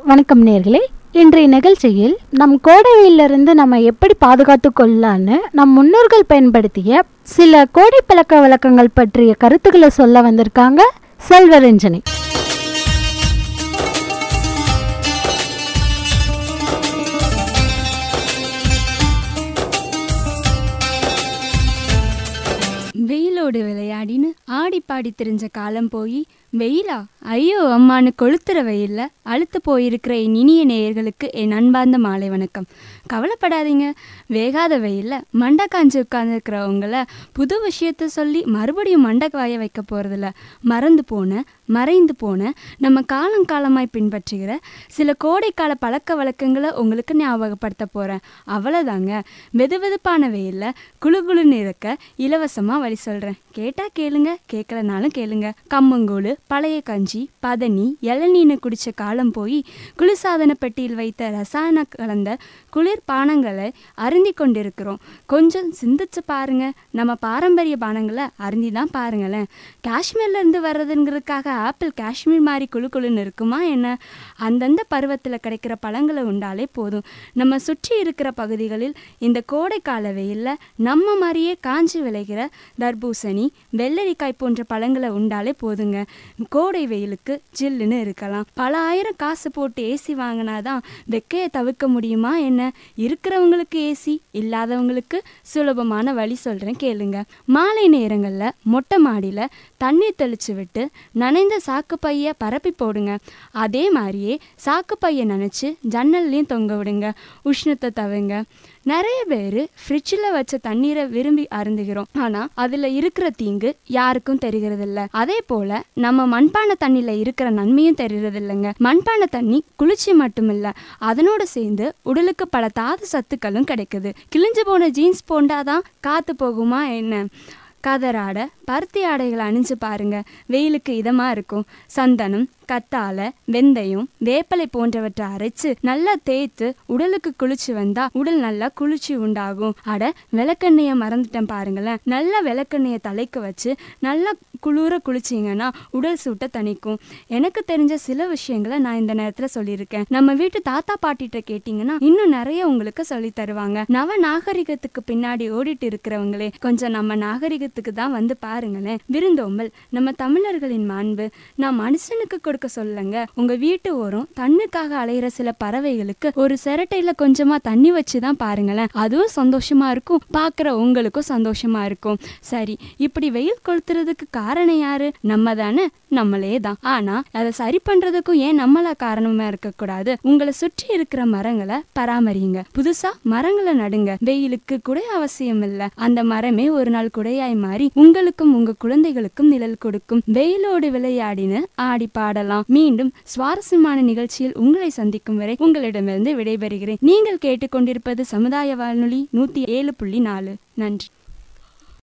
வணக்கம் நேர்களே இன்றைய நிகழ்ச்சியில் நம் கோடையிலிருந்து நம்ம எப்படி பாதுகாத்து கொள்ளலான்னு நம் முன்னோர்கள் பயன்படுத்திய சில கோடை பழக்க வழக்கங்கள் பற்றிய கருத்துக்களை சொல்ல வந்திருக்காங்க செல்வரஞ்சனி வெயிலோடு விளையாடின்னு ஆடி பாடி திரிஞ்ச காலம் போய் வெயிலா ஐயோ அம்மானு கொளுத்துற வெயில்ல அழுத்து போயிருக்கிற என் இனிய நேயர்களுக்கு என் அன்பார்ந்த மாலை வணக்கம் கவலைப்படாதீங்க வேகாத வெயில்ல மண்டை காஞ்சு உட்காந்துருக்கிறவங்கள புது விஷயத்த சொல்லி மறுபடியும் மண்டை காய வைக்க போறதில்ல மறந்து போன மறைந்து போன நம்ம காலம் காலமாய் பின்பற்றுகிற சில கோடைக்கால பழக்க வழக்கங்களை உங்களுக்கு ஞாபகப்படுத்த போறேன் அவ்வளோதாங்க வெது வெதுப்பான வெயில்ல குளு குளுன்னு இருக்க இலவசமா வழி சொல்றேன் கேட்டா கேளுங்க கேட்கலனாலும் கேளுங்க கம்மங்கூழு பழைய கஞ்சி பதனி இளநீன்னு குடிச்ச காலம் போய் குளிர்சாதன பெட்டியில் வைத்த ரசாயன கலந்த குளிர் பானங்களை அருந்தி கொண்டிருக்கிறோம் கொஞ்சம் சிந்திச்சு பாருங்க நம்ம பாரம்பரிய பானங்களை அருந்தி தான் பாருங்களேன் காஷ்மீர்ல இருந்து வர்றதுங்கிறதுக்காக ஆப்பிள் காஷ்மீர் மாதிரி குழு குழுன்னு இருக்குமா என்ன அந்தந்த பருவத்தில் கிடைக்கிற பழங்களை உண்டாலே போதும் நம்ம சுற்றி இருக்கிற பகுதிகளில் இந்த கோடைக்கால வெயில்ல நம்ம மாதிரியே காஞ்சி விளைகிற தர்பூசணி வெள்ளரிக்காய் போன்ற பழங்களை உண்டாலே போதுங்க கோடை வெயிலுக்கு ஜில்லுன்னு இருக்கலாம் பல ஆயிரம் காசு போட்டு ஏசி வாங்கினாதான் வெக்கையை தவிர்க்க முடியுமா என்ன இருக்கிறவங்களுக்கு ஏசி இல்லாதவங்களுக்கு சுலபமான வழி சொல்கிறேன் கேளுங்க மாலை நேரங்களில் மொட்டை மாடியில் தண்ணீர் தெளிச்சு விட்டு நனைந்த சாக்கு பைய பரப்பி போடுங்க அதே மாதிரியே சாக்கு பைய நனைச்சு ஜன்னல்லையும் தொங்க விடுங்க உஷ்ணத்தை தவிங்க நிறைய பேர் ஃப்ரிட்ஜில் வச்ச தண்ணீரை விரும்பி அருந்துகிறோம் ஆனால் அதில் இருக்கிற தீங்கு யாருக்கும் தெரிகிறதில்ல அதே போல் நம்ம மண்பானை தண்ணியில் இருக்கிற நன்மையும் தெரிகிறதில்லைங்க மண்பானை தண்ணி குளிர்ச்சி மட்டுமில்ல அதனோட சேர்ந்து உடலுக்கு பல தாது சத்துக்களும் கிடைக்குது கிழிஞ்சு போன ஜீன்ஸ் போண்டாதான் காத்து போகுமா என்ன கதராடை பருத்தி ஆடைகளை அணிஞ்சு பாருங்க வெயிலுக்கு இதமாக இருக்கும் சந்தனம் கத்தாழை வெந்தயம் வேப்பலை போன்றவற்றை அரைச்சு நல்லா தேய்த்து உடலுக்கு குளிச்சு வந்தா உடல் நல்லா குளிர்ச்சி உண்டாகும் அட விளக்கெண்ணெயை மறந்துட்டேன் பாருங்களேன் நல்லா விளக்கெண்ணெயை தலைக்கு வச்சு நல்லா குளிர குளிச்சிங்கன்னா உடல் சூட்டை தணிக்கும் எனக்கு தெரிஞ்ச சில விஷயங்களை நான் இந்த நேரத்தில் சொல்லியிருக்கேன் நம்ம வீட்டு தாத்தா பாட்டிகிட்ட கேட்டிங்கன்னா இன்னும் நிறைய உங்களுக்கு சொல்லி தருவாங்க நவ நாகரிகத்துக்கு பின்னாடி ஓடிட்டு இருக்கிறவங்களே கொஞ்சம் நம்ம நாகரிகத்துக்கு தான் வந்து பாருங்களேன் விருந்தோம்பல் நம்ம தமிழர்களின் மாண்பு நான் மனுஷனுக்கு கொடுக்க சொல்லுங்க உங்க வீட்டு ஓரம் தண்ணுக்காக அலையிற சில பறவைகளுக்கு ஒரு சிரட்டையில கொஞ்சமா தண்ணி வச்சு தான் பாருங்களேன் அதுவும் சந்தோஷமா இருக்கும் பார்க்குற உங்களுக்கும் சந்தோஷமா இருக்கும் சரி இப்படி வெயில் கொளுத்துறதுக்கு காரணம் யாரு நம்ம தானே நம்மளே தான் ஆனா அதை சரி பண்றதுக்கும் ஏன் நம்மளா காரணமா இருக்கக்கூடாது உங்களை சுற்றி இருக்கிற மரங்களை பராமரிங்க புதுசா மரங்களை நடுங்க வெயிலுக்கு குடை அவசியம் இல்ல அந்த மரமே ஒரு நாள் குடையாய் மாறி உங்களுக்கும் உங்க குழந்தைகளுக்கும் நிழல் கொடுக்கும் வெயிலோடு விளையாடின ஆடி பாடலாம் மீண்டும் சுவாரஸ்யமான நிகழ்ச்சியில் உங்களை சந்திக்கும் வரை உங்களிடமிருந்து விடைபெறுகிறேன் நீங்கள் கேட்டுக்கொண்டிருப்பது சமுதாய வானொலி நூத்தி ஏழு புள்ளி நாலு நன்றி